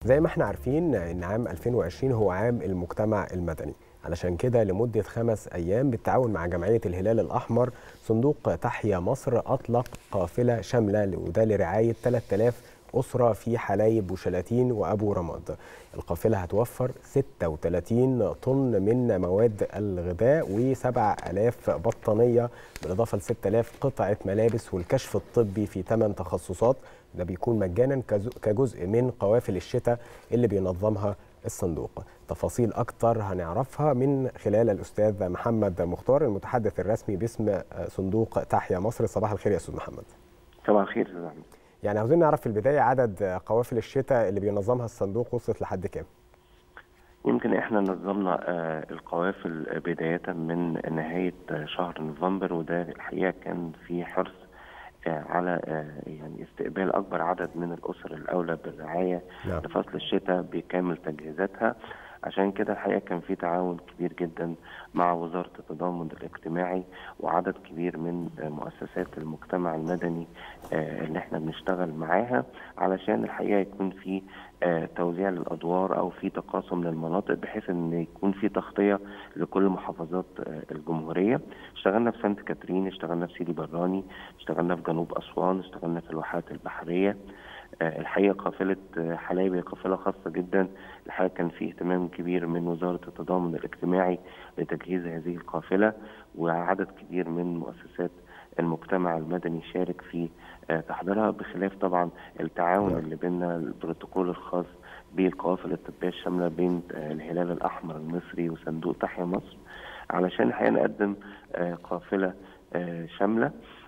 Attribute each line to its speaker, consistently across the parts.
Speaker 1: زي ما احنا عارفين ان عام 2020 هو عام المجتمع المدني علشان كده لمدة خمس أيام بالتعاون مع جمعية الهلال الأحمر صندوق تحيا مصر أطلق قافلة شاملة وده لرعاية 3000 أسرة في حلايب وشلاتين وأبو رماد القافلة هتوفر 36 طن من مواد الغذاء و7000 بطانية بالإضافة ل 6000 قطعة ملابس والكشف الطبي في 8 تخصصات ده بيكون مجانا كجزء من قوافل الشتاء اللي بينظمها الصندوق تفاصيل أكتر هنعرفها من خلال الأستاذ محمد مختار المتحدث الرسمي باسم صندوق تحيا مصر صباح الخير يا أستاذ محمد
Speaker 2: صباح الخير يا أحمد
Speaker 1: يعني عاوزين نعرف في البداية عدد قوافل الشتاء اللي بينظمها الصندوق وصلت لحد كام؟
Speaker 2: يمكن احنا نظمنا القوافل بداية من نهاية شهر نوفمبر وده الحقيقة كان في حرص على يعني استقبال اكبر عدد من الاسر الاولى بالرعايه نعم. لفصل الشتاء بكامل تجهيزاتها عشان كده الحقيقه كان في تعاون كبير جدا مع وزاره التضامن الاجتماعي وعدد كبير من مؤسسات المجتمع المدني اللي احنا بنشتغل معاها علشان الحقيقه يكون في توزيع للادوار او في تقاسم للمناطق بحيث ان يكون في تغطيه لكل محافظات الجمهوريه اشتغلنا في سانت كاترين اشتغلنا في سيدي براني اشتغلنا في جنوب اسوان اشتغلنا في الواحات البحريه الحقيقه قافله حلايب هي قافله خاصه جدا الحقيقه كان في اهتمام كبير من وزاره التضامن الاجتماعي لتجهيز هذه القافله وعدد كبير من مؤسسات المجتمع المدني شارك في تحضيرها بخلاف طبعا التعاون اللي بيننا البروتوكول الخاص بالقوافل الطبيه الشامله بين الهلال الاحمر المصري وصندوق تحيا مصر علشان الحقيقه نقدم قافله شامله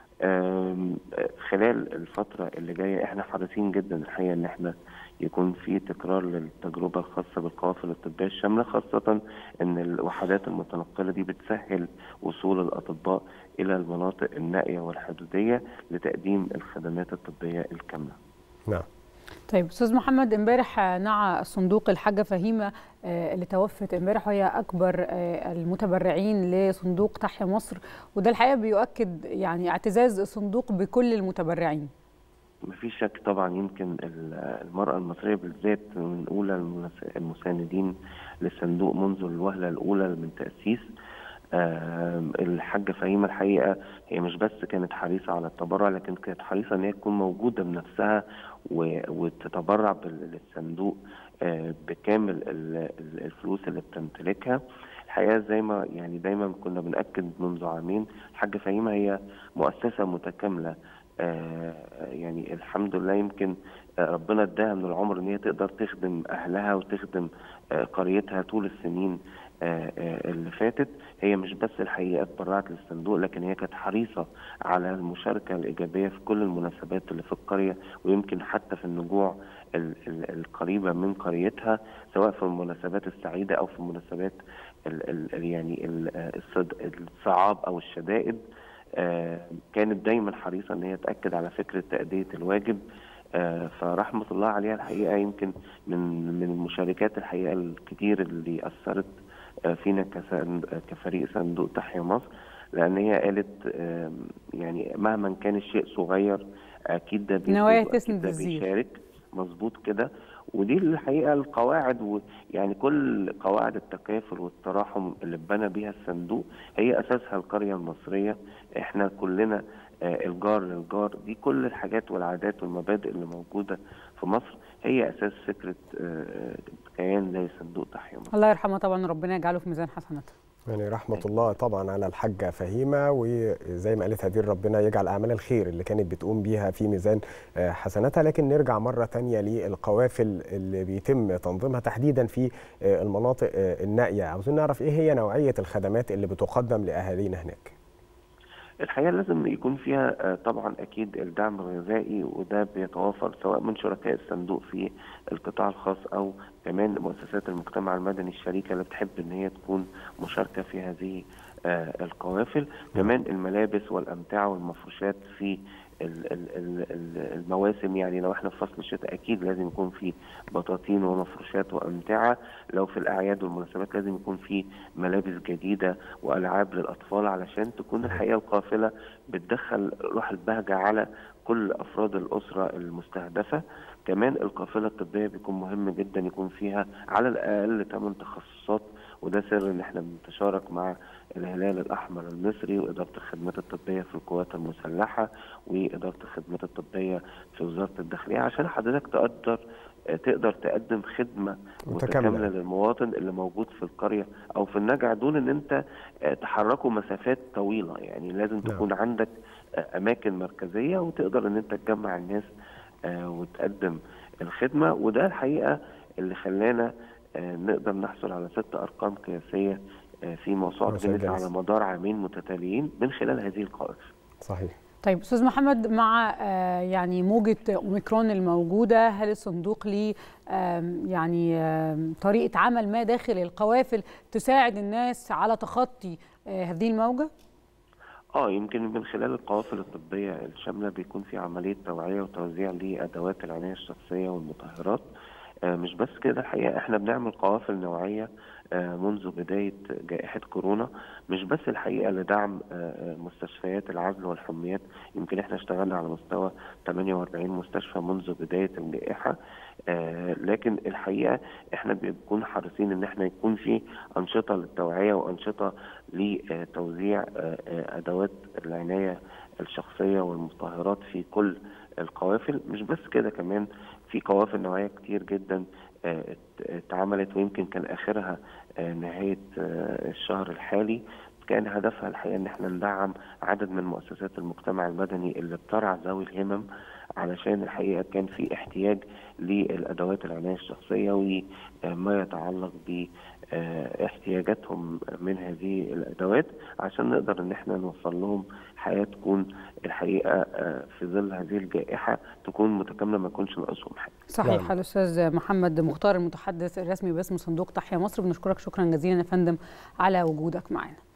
Speaker 2: خلال الفترة اللي جاية احنا حريصين جدا الحقيقة ان احنا يكون في تكرار للتجربة الخاصة بالقوافل الطبية الشاملة خاصة ان الوحدات المتنقلة دي بتسهل وصول الأطباء إلى المناطق النائية والحدودية لتقديم الخدمات الطبية الكاملة.
Speaker 1: نعم.
Speaker 3: طيب استاذ محمد امبارح نعى الصندوق الحاجه فهيمه اللي توفت امبارح وهي اكبر المتبرعين لصندوق تحيا مصر وده الحقيقه بيؤكد يعني اعتزاز الصندوق بكل المتبرعين.
Speaker 2: مفيش شك طبعا يمكن المراه المصريه بالذات من اولى المساندين للصندوق منذ الوهله الاولى من تاسيس الحاجة فهيمة الحقيقة هي مش بس كانت حريصة على التبرع لكن كانت حريصة ان هي تكون موجودة بنفسها وتتبرع للصندوق بكامل الفلوس اللي بتمتلكها الحقيقة زي ما يعني دايما كنا بنأكد منذ عامين الحاجة فهيمة هي مؤسسة متكاملة يعني الحمد لله يمكن ربنا اداها من العمر ان هي تقدر تخدم اهلها وتخدم قريتها طول السنين اللي فاتت هي مش بس الحقيقه اتبرعت للصندوق لكن هي كانت حريصه على المشاركه الايجابيه في كل المناسبات اللي في القريه ويمكن حتى في النجوع القريبه من قريتها سواء في المناسبات السعيده او في المناسبات ال ال يعني الصعاب او الشدائد كانت دايما حريصه ان هي تاكد على فكره تاديه الواجب فرحمه الله عليها الحقيقه يمكن من من المشاركات الحقيقه الكتير اللي اثرت فينا كفريق صندوق تحيا مصر لان هي قالت يعني مهما كان الشيء صغير اكيد ده
Speaker 3: نوايا تسند
Speaker 2: بيشارك مظبوط كده ودي الحقيقه القواعد ويعني كل قواعد التكافل والتراحم اللي اتبنى بيها الصندوق هي اساسها القريه المصريه احنا كلنا الجار للجار دي كل الحاجات والعادات والمبادئ اللي موجوده في مصر هي اساس فكره كيان زي صندوق تحيا مصر.
Speaker 3: الله يرحمها طبعا وربنا يجعله في ميزان حسناتها.
Speaker 1: يعني رحمة الله طبعا على الحاجة فهيمة وزي ما قالت هدير ربنا يجعل أعمال الخير اللي كانت بتقوم بيها في ميزان حسناتها لكن نرجع مرة تانية للقوافل اللي بيتم تنظيمها تحديدا في المناطق النائية عاوزين نعرف إيه هي نوعية الخدمات اللي بتقدم لأهالينا هناك
Speaker 2: الحقيقه لازم يكون فيها طبعا اكيد الدعم الغذائي وده بيتوافر سواء من شركاء الصندوق في القطاع الخاص او كمان مؤسسات المجتمع المدني الشريكه اللي بتحب ان هي تكون مشاركه في هذه القوافل كمان الملابس والامتعه والمفروشات في المواسم يعني لو احنا في فصل الشتاء اكيد لازم يكون في بطاطين ومفروشات وامتعه لو في الاعياد والمناسبات لازم يكون في ملابس جديده والعاب للاطفال علشان تكون الحقيقه القافله بتدخل روح البهجه على كل افراد الاسره المستهدفه كمان القافله الطبيه بيكون مهم جدا يكون فيها على الاقل 8 تخصصات وده سر ان احنا بنتشارك مع الهلال الاحمر المصري واداره الخدمات الطبيه في القوات المسلحه واداره الخدمات الطبيه في وزاره الداخليه عشان حضرتك تقدر تقدر تقدم خدمه
Speaker 1: متكاملة.
Speaker 2: متكامله للمواطن اللي موجود في القريه او في النجع دون ان انت تحركه مسافات طويله يعني لازم تكون عندك اماكن مركزيه وتقدر ان انت تجمع الناس وتقدم الخدمه وده الحقيقه اللي خلانا نقدر نحصل على ست ارقام قياسيه في موسوعه جينيس على مدار عامين متتاليين من خلال هذه القوافل.
Speaker 1: صحيح.
Speaker 3: طيب استاذ محمد مع يعني موجه اوميكرون الموجوده هل الصندوق ليه يعني طريقه عمل ما داخل القوافل تساعد الناس على تخطي هذه الموجه؟
Speaker 2: اه يمكن من خلال القوافل الطبيه الشامله بيكون في عمليه توعيه وتوزيع لادوات العنايه الشخصيه والمطهرات آه مش بس كده الحقيقه احنا بنعمل قوافل نوعيه آه منذ بدايه جائحه كورونا مش بس الحقيقه لدعم آه مستشفيات العزل والحميات يمكن احنا اشتغلنا على مستوى 48 مستشفى منذ بدايه الجائحه لكن الحقيقه احنا بنكون حريصين ان احنا يكون في انشطه للتوعيه وانشطه لتوزيع ادوات العنايه الشخصيه والمطهرات في كل القوافل مش بس كده كمان في قوافل نوعيه كتير جدا اتعملت ويمكن كان اخرها نهايه الشهر الحالي كان هدفها الحقيقه ان احنا ندعم عدد من مؤسسات المجتمع المدني اللي بترعى ذوي الهمم علشان الحقيقه كان في احتياج للادوات العنايه الشخصيه وما يتعلق باحتياجاتهم من هذه الادوات عشان نقدر ان احنا نوصل لهم حياه تكون الحقيقه في ظل هذه الجائحه تكون متكامله ما يكونش ناقصهم حاجه.
Speaker 3: صحيح الاستاذ محمد مختار المتحدث الرسمي باسم صندوق تحيا مصر بنشكرك شكرا جزيلا يا فندم على وجودك معنا.